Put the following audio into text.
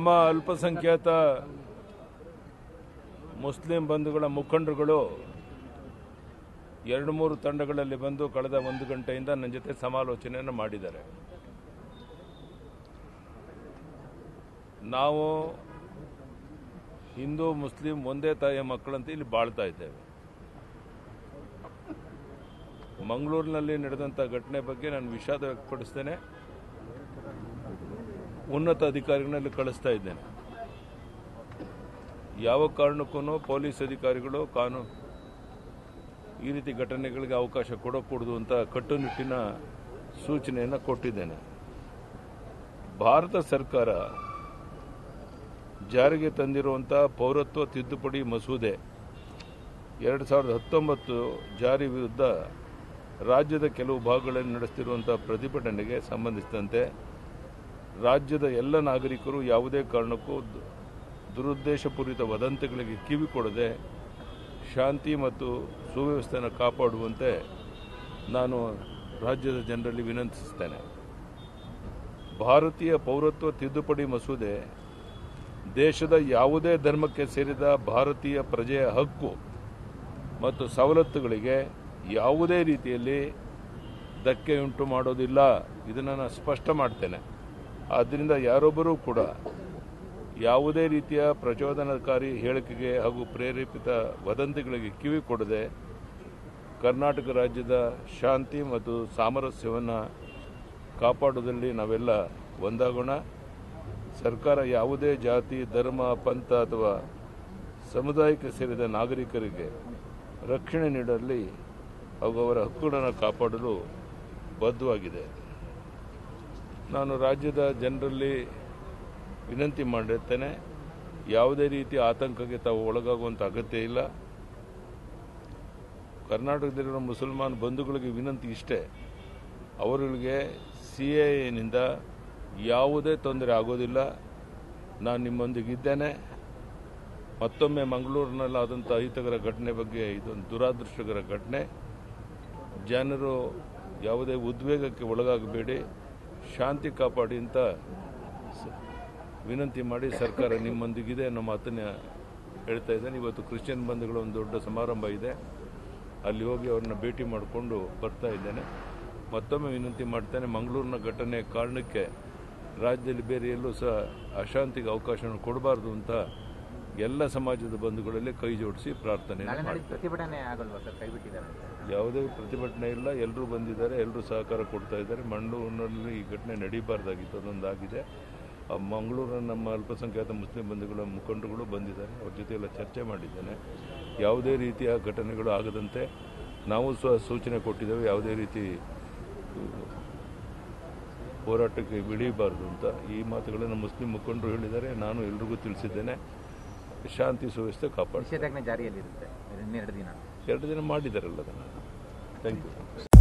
ನಮ್ಮ ಅಲ್ಪಸಂಖ್ಯಾತ ಮುಸ್ಲಿಂ ಬಂಧುಗಳ ಮುಖಂಡರುಗಳು ಎರಡು ಮೂರು ತಂಡಗಳಲ್ಲಿ ಬಂದು ಕಳೆದ ಒಂದು ಗಂಟೆಯಿಂದ ನನ್ನ ಜೊತೆ ಸಮಾಲೋಚನೆಯನ್ನು ಮಾಡಿದ್ದಾರೆ ನಾವು ಹಿಂದೂ ಮುಸ್ಲಿಂ ಒಂದೇ ತಾಯಿಯ ಮಕ್ಕಳಂತ ಇಲ್ಲಿ ಬಾಳ್ತಾ ಇದ್ದೇವೆ ಮಂಗಳೂರಿನಲ್ಲಿ ನಡೆದಂಥ ಘಟನೆ ಬಗ್ಗೆ ನಾನು ವಿಷಾದ ವ್ಯಕ್ತಪಡಿಸ್ತೇನೆ ಉನ್ನತ ಅಧಿಕಾರಿಗಳಲ್ಲಿ ಕಳಿಸ್ತಾ ಇದ್ದೇನೆ ಯಾವ ಕಾರಣಕ್ಕೂ ಪೊಲೀಸ್ ಅಧಿಕಾರಿಗಳು ಕಾನೂನು ಈ ರೀತಿ ಘಟನೆಗಳಿಗೆ ಅವಕಾಶ ಕೊಡಕೂಡದು ಅಂತ ಕಟ್ಟುನಿಟ್ಟಿನ ಸೂಚನೆಯನ್ನು ಕೊಟ್ಟಿದ್ದೇನೆ ಭಾರತ ಸರ್ಕಾರ ಜಾರಿಗೆ ತಂದಿರುವಂಥ ಪೌರತ್ವ ತಿದ್ದುಪಡಿ ಮಸೂದೆ ಎರಡು ಸಾವಿರದ ಹತ್ತೊಂಬತ್ತು ಜಾರಿ ವಿರುದ್ಧ ರಾಜ್ಯದ ಕೆಲವು ಭಾಗಗಳಲ್ಲಿ ನಡೆಸ್ತಿರುವಂಥ ಪ್ರತಿಭಟನೆಗೆ ಸಂಬಂಧಿಸಿದಂತೆ ರಾಜ್ಯದ ಎಲ್ಲ ನಾಗರಿಕರು ಯಾವುದೇ ಕಾರಣಕ್ಕೂ ದು- ದುರುದ್ದೇಶಪೂರಿತ ವದಂತಿಗಳಿಗೆ ಕಿವಿ ಕೊಡದೆ ಶಾಂತಿ ಮತ್ತು ಸುವ್ಯವಸ್ಥೆಯನ್ನು ಕಾಪಾಡುವಂತೆ ನಾನು ರಾಜ್ಯದ ಜನರಲ್ಲಿ ವಿನಂತಿಸುತ್ತೇನೆ ಭಾರತೀಯ ಪೌರತ್ವ ತಿದ್ದುಪಡಿ ಮಸೂದೆ ದೇಶದ ಯಾವುದೇ ಧರ್ಮಕ್ಕೆ ಸೇರಿದ ಭಾರತೀಯ ಪ್ರಜೆಯ ಹಕ್ಕು ಮತ್ತು ಸವಲತ್ತುಗಳಿಗೆ ಯಾವುದೇ ರೀತಿಯಲ್ಲಿ ಧಕ್ಕೆಯುಂಟು ಮಾಡೋದಿಲ್ಲ ಇದನ್ನು ನಾನು ಸ್ಪಷ್ಟ ಮಾಡ್ತೇನೆ ಆದ್ದರಿಂದ ಯಾರೊಬ್ಬರೂ ಕೂಡ ಯಾವುದೇ ರೀತಿಯ ಪ್ರಚೋದನಕಾರಿ ಹೇಳಿಕೆಗೆ ಹಾಗೂ ಪ್ರೇರೇಪಿತ ವದಂತಿಗಳಿಗೆ ಕಿವಿ ಕೊಡದೆ ಕರ್ನಾಟಕ ರಾಜ್ಯದ ಶಾಂತಿ ಮತ್ತು ಸಾಮರಸ್ಯವನ್ನು ಕಾಪಾಡುವುದರಲ್ಲಿ ನಾವೆಲ್ಲ ಒಂದಾಗೋಣ ಸರ್ಕಾರ ಯಾವುದೇ ಜಾತಿ ಧರ್ಮ ಪಂಥ ಅಥವಾ ಸಮುದಾಯಕ್ಕೆ ಸೇರಿದ ನಾಗರಿಕರಿಗೆ ರಕ್ಷಣೆ ನೀಡಲಿ ಹಾಗೂ ಅವರ ಹಕ್ಕುಗಳನ್ನು ಕಾಪಾಡಲು ಬದ್ಧವಾಗಿದೆ ನಾನು ರಾಜ್ಯದ ಜನರಲ್ಲಿ ವಿನಂತಿ ಮಾಡಿರ್ತೇನೆ ಯಾವುದೇ ರೀತಿಯ ಆತಂಕಕ್ಕೆ ತಾವು ಒಳಗಾಗುವಂಥ ಅಗತ್ಯ ಇಲ್ಲ ಕರ್ನಾಟಕದಲ್ಲಿರುವ ಮುಸಲ್ಮಾನ್ ಬಂಧುಗಳಿಗೆ ವಿನಂತಿ ಇಷ್ಟೇ ಅವರುಗಳಿಗೆ ಸಿ ಎನಿಂದ ಯಾವುದೇ ತೊಂದರೆ ಆಗೋದಿಲ್ಲ ನಾನು ನಿಮ್ಮೊಂದಿಗಿದ್ದೇನೆ ಮತ್ತೊಮ್ಮೆ ಮಂಗಳೂರಿನಲ್ಲಾದಂಥ ಅಹಿತಕರ ಘಟನೆ ಬಗ್ಗೆ ಇದೊಂದು ದುರಾದೃಷ್ಟಕರ ಘಟನೆ ಜನರು ಯಾವುದೇ ಉದ್ವೇಗಕ್ಕೆ ಒಳಗಾಗಬೇಡಿ ಶಾಂತಿ ಕಾಪಾಡಿ ಅಂತ ಸ- ವಿನಂತಿ ಮಾಡಿ ಸರ್ಕಾರ ನಿಮ್ಮೊಂದಿಗಿದೆ ಅನ್ನೋ ಮಾತನ್ನ ಹೇಳ್ತಾ ಇದ್ದೇನೆ ಇವತ್ತು ಕ್ರಿಶ್ಚಿಯನ್ ಬಂಧುಗಳ ಒಂದು ದೊಡ್ಡ ಸಮಾರಂಭ ಇದೆ ಅಲ್ಲಿ ಹೋಗಿ ಅವ್ರನ್ನ ಭೇಟಿ ಮಾಡಿಕೊಂಡು ಬರ್ತಾ ಇದ್ದೇನೆ ಮತ್ತೊಮ್ಮೆ ವಿನಂತಿ ಮಾಡ್ತೇನೆ ಮಂಗಳೂರಿನ ಘಟನೆ ಕಾರಣಕ್ಕೆ ರಾಜ್ಯದಲ್ಲಿ ಬೇರೆ ಎಲ್ಲೂ ಸಹ ಅಶಾಂತಿಗೆ ಅವಕಾಶವನ್ನು ಕೊಡಬಾರ್ದು ಅಂತ ಎಲ್ಲ ಸಮಾಜದ ಬಂಧುಗಳಲ್ಲಿ ಕೈ ಜೋಡಿಸಿ ಪ್ರಾರ್ಥನೆ ನಾಳೆ ಮಾಡಿ ನಾಳೆ ಪ್ರತಿಭಟನೆ ಆಗಲ್ವಾ ಸರ್ ಕೈ ಬಿಟ್ಟಿದ್ದಾರೆ ಯಾವುದೇ ಪ್ರತಿಭಟನೆ ಇಲ್ಲ ಎಲ್ಲರೂ ಬಂದಿದ್ದಾರೆ ಎಲ್ಲರೂ ಸಹಕಾರ ಕೊಡ್ತಾ ಇದ್ದಾರೆ ಮಂಗಳೂರಿನಲ್ಲಿ ಈ ಘಟನೆ ನಡೀಬಾರ್ದಾಗಿತ್ತು ಅದೊಂದಾಗಿದೆ ಆ ಮಂಗಳೂರಿನ ನಮ್ಮ ಅಲ್ಪಸಂಖ್ಯಾತ ಮುಸ್ಲಿಂ ಬಂಧುಗಳ ಮುಖಂಡರುಗಳು ಬಂದಿದ್ದಾರೆ ಅವ್ರ ಜೊತೆ ಎಲ್ಲ ಚರ್ಚೆ ಮಾಡಿದ್ದೇನೆ ಯಾವುದೇ ರೀತಿಯ ಘಟನೆಗಳು ಆಗದಂತೆ ನಾವು ಸಹ ಸೂಚನೆ ಕೊಟ್ಟಿದ್ದೇವೆ ಯಾವುದೇ ರೀತಿ ಹೋರಾಟಕ್ಕೆ ಇಳಿಯಬಾರ್ದು ಅಂತ ಈ ಮಾತುಗಳನ್ನು ಮುಸ್ಲಿಂ ಮುಖಂಡರು ಹೇಳಿದ್ದಾರೆ ನಾನು ಎಲ್ರಿಗೂ ತಿಳಿಸಿದ್ದೇನೆ ಶಾಂತಿ ಸುವ್ಯವಸ್ಥೆ ಕಾಪಾಡಿ ನಿಷೇಧಾಜ್ಞೆ ಜಾರಿಯಲ್ಲಿರುತ್ತೆ ಇನ್ನೆರಡು ದಿನ ಎರಡು ದಿನ ಮಾಡಿದ್ದಾರಲ್ಲ ಅದನ್ನು ಥ್ಯಾಂಕ್ ಯು